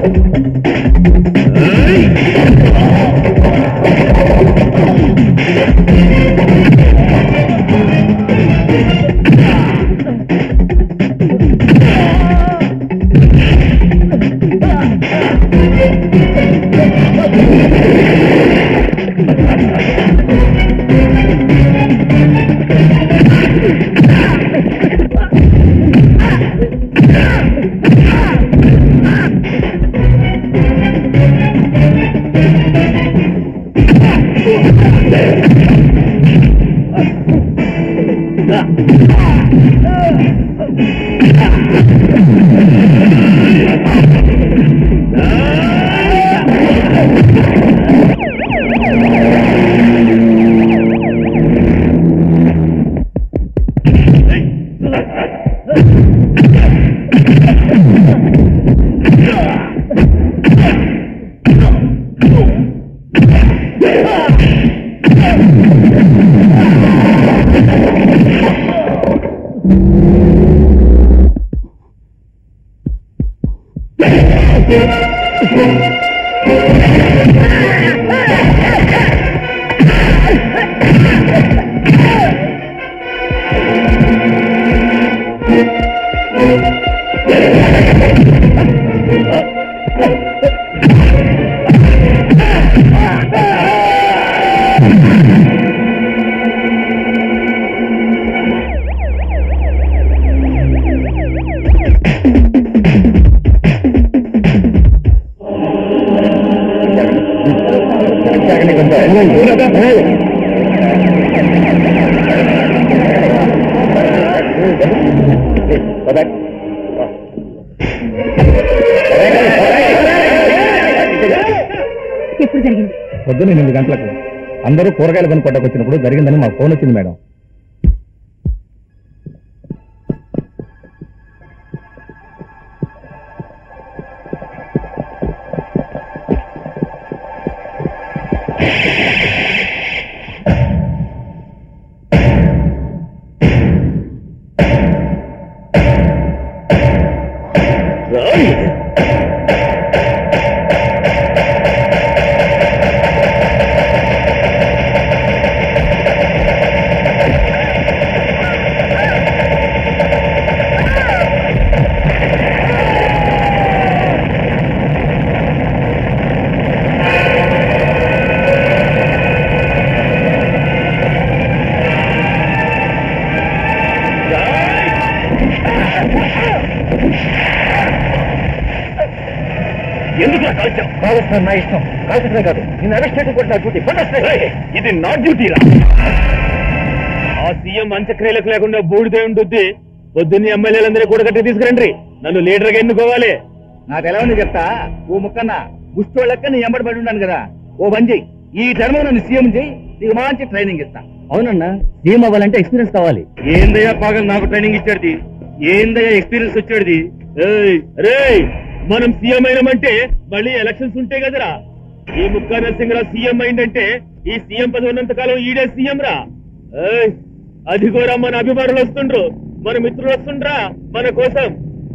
ఎప్పుడు జరిగింది పొద్దున్న ఎనిమిది గంటలకు అందరూ కూరగాయల పని కొట్టకొచ్చినప్పుడు జరిగిందని మాకు ఫోన్ వచ్చింది మేడం ఎందుకు కాల్చాం కావస్తాను నా ఇష్టం కాల్చడమే కాదు నేను అరెస్ట్ చేయడం కూడా నా డ్యూటీ ఇది నా డ్యూటీరా ఆ సీఎం అంత్యక్రియలకు లేకుండా బూడిదే ఉంటుంది పొద్దున్న ఎమ్మెల్యేలందరూ కూడా కట్టి తీసుకురండి నన్ను లీడర్ గా ఎన్నుకోవాలి నాకు ఎలా ఉంది చెప్తా ఓ ముక్కన్న గుష్టో లెక్క నీ ఎంబడి పడి ఉన్నాను కదా ఓ పని చెయ్యి ఈ టర్మ్ నన్ను సీఎం చెయ్యి నీకు మంచి ట్రైనింగ్ ఇస్తా అవునన్నా సీఎం అవ్వాలంటే ఎక్స్పీరియన్స్ కావాలి ఏందయ్యా పాగల్ నాకు ట్రైనింగ్ ఇచ్చాడుది ఏందయ్యా ఎక్స్పీరియన్స్ వచ్చాడుది ఏయ్, రేయ్ మనం సీఎం అయినామంటే మళ్ళీ ఎలక్షన్స్ ఉంటాయి కదరా ఈ ముక్కా నరసింహరావు సీఎం అయిందంటే ఈ సీఎం పదవి ఉన్నంత కాలం ఈడే సీఎం రా ఏయ్, అదిగోరా మన అభిమానులు వస్తుండ్రు మన మిత్రులు వస్తుండ్రా మన కోసం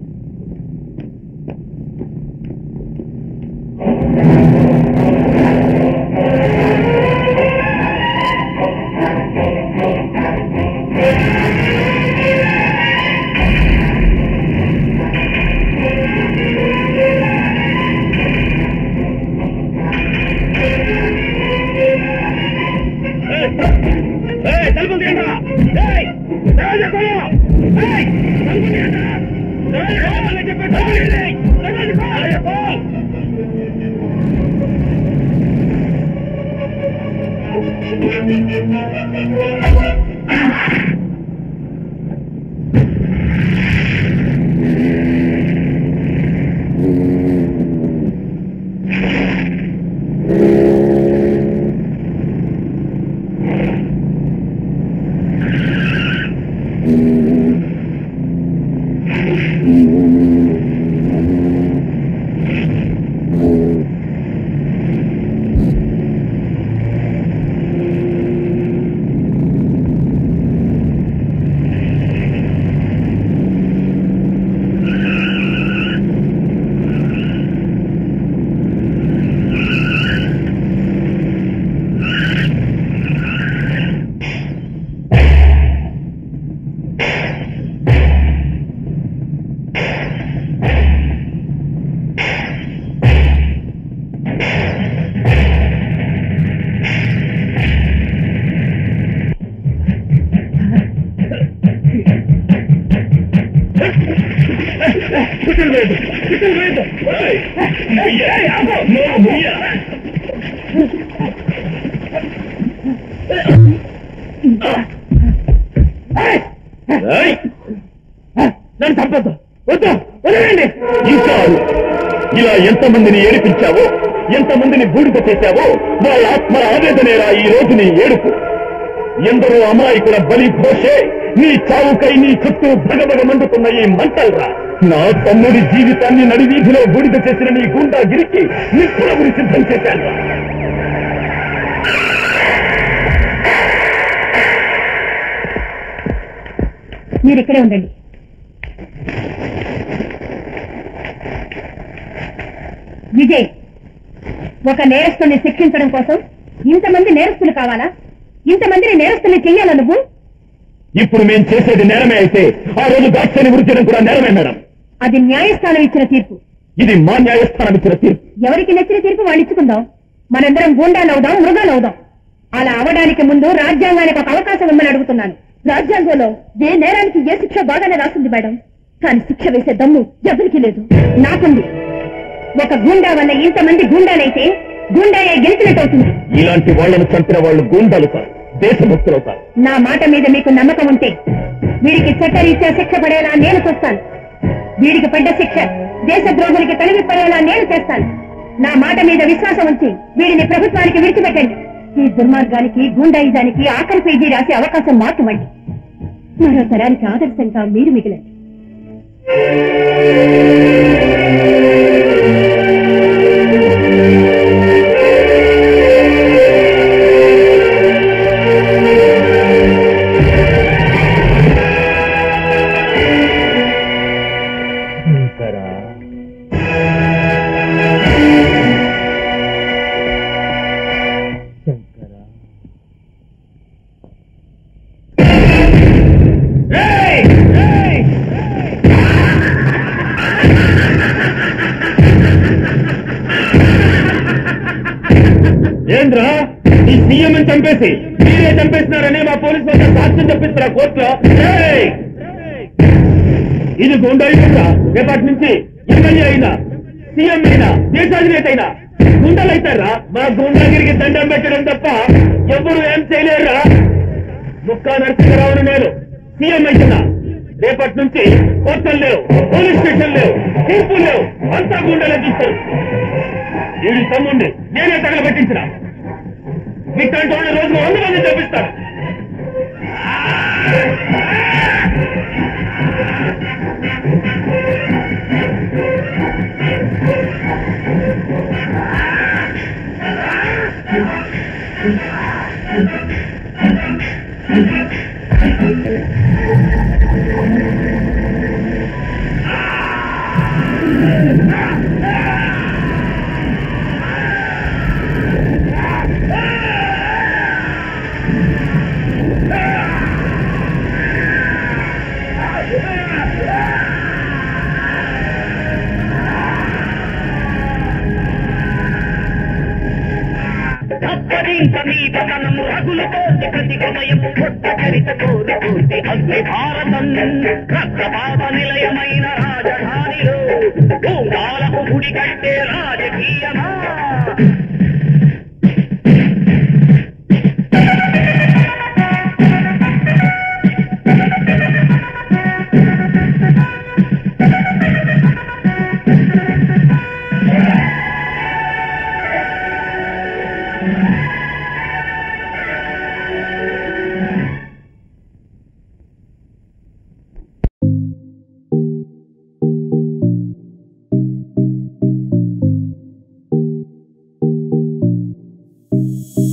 ఏయ్, ఏయ్, తలుపులు తీయండిరా. ఏయ్, దర్వాజా खोलो. ఏయ్, తలుపులు తీయండిరా. దర్వాజా खोलो అని చెప్పి తలుపులు తీయండి. దర్వాజా खोलो. గుట్టలు వేయద్దు గుట్టలు వేయద్దు ఏయ్, ముయ్య. నోరు ముయ్య. ఏయ్, నన్ను చంపొద్దు వద్దు వదిలేండి ఇంకా ఇలా ఎంతమందిని ఏడిపించావో ఎంతమందిని బూడిద చేశావో వాళ్ళ ఆత్మల ఆవేదనేరా ఈ రోజు నీ ఏడుపు ఎందరో అమాయకుల బలి ఘోషే నీ చావుకై నీ చుట్టూ భగభగ మండుతున్న ఈ మంటల్రా నా తమ్ముడి జీవితాన్ని నడివీధిలో బూడిద చేసిన నీ గుండాగిరికి నిప్పుల గురి సిద్ధం చేశాను మీరు ఇక్కడే ఉండండి విజయ్ ఒక నేరస్తుని శిక్షించడం కోసం ఇంతమంది నేరస్తులు కావాలా ఇంతమందిని నేరస్తుల్ని చెయ్యాలా నువ్వు ఇప్పుడు మేం చేసేది నేరమే అయితే ఆ రోజు దాక్షని వృత్తిని కూడా నేరమే మేడం అది న్యాయస్థానం ఇచ్చిన తీర్పు ఇది మా న్యాయస్థానం ఇచ్చిన తీర్పు ఎవరికి నచ్చిన తీర్పు వాళ్ళు ఇచ్చుకుందాం మనందరం గూండాలు అవుదాం మృగాలు అవుదాం అలా అవడానికి ముందు రాజ్యాంగానికి ఒక అవకాశం ఇమ్మని అడుగుతున్నాను రాజ్యాంగంలో ఏ నేరానికి ఏ శిక్ష బాగానే రాసింది మేడం కానీ శిక్ష వేసే దమ్ము ఎవరికి లేదు నాకుంది ఒక గూండా వల్ల ఇంతమంది గూండాలైతే గూండాయే గెలిచినట్టు అవుతుంది ఇలాంటి వాళ్లను చంపిన వాళ్ళు గూండాలు కాదు దేశభక్తులవుతారు నా మాట మీద మీకు నమ్మకం ఉంటే వీడికి చట్టరీత్యా శిక్ష పడేలా నేను చూస్తాను వీడికి పడ్డ శిక్ష దేశద్రోహులకి కలిగి పడేలా నేను చేస్తాను నా మాట మీద విశ్వాసం ఉంచి వీడిని ప్రభుత్వానికి విడిచిపెట్టండి ఈ దుర్మార్గానికి గుండాయిజానికి ఆఖరి పేజీ రాసే అవకాశం మాకు ఇవ్వండి మరో తరానికి ఆదర్శంగా మీరు మిగిలండి ఏంద్రా ఈ సీఎం చంపేసి మీరే చంపేస్తున్నారని మా పోలీసు వాళ్ళు సాక్ష్యం చెప్పిస్తారా కోర్టులో ఏయ్! ఇది గుండాయిరా రేపటి నుంచి ఎమ్మెల్యే అయినా సీఎం అయినా దేశాధినేత అయినా గుండెలైతారా మా గుండాగిరికి దండం పెట్టడం తప్ప ఎవరు ఏం చేయలేరురా ముక్కా నరసింహరావును నేను సీఎం అయితున్నా రేపటి నుంచి కోర్టులు లేవు పోలీస్ స్టేషన్ లేవు తీర్పు లేవు అంతా గుండెలే చూస్తారు వీడి తమ్ముండి నేనే తగలబెట్టించిన ఇట్లాంటి వాళ్ళు రోజు వంద మంది చూపిస్తాను తప్పదింక మీ పతనము రగులుతోంది ప్రతి హృదయము కొత్త చరిత కోరుతోంది అగ్ని భారతం రక్తపాత నిలయమైన రాజధానిలో భూగాలకు గుడి కట్టే రాజకీయమా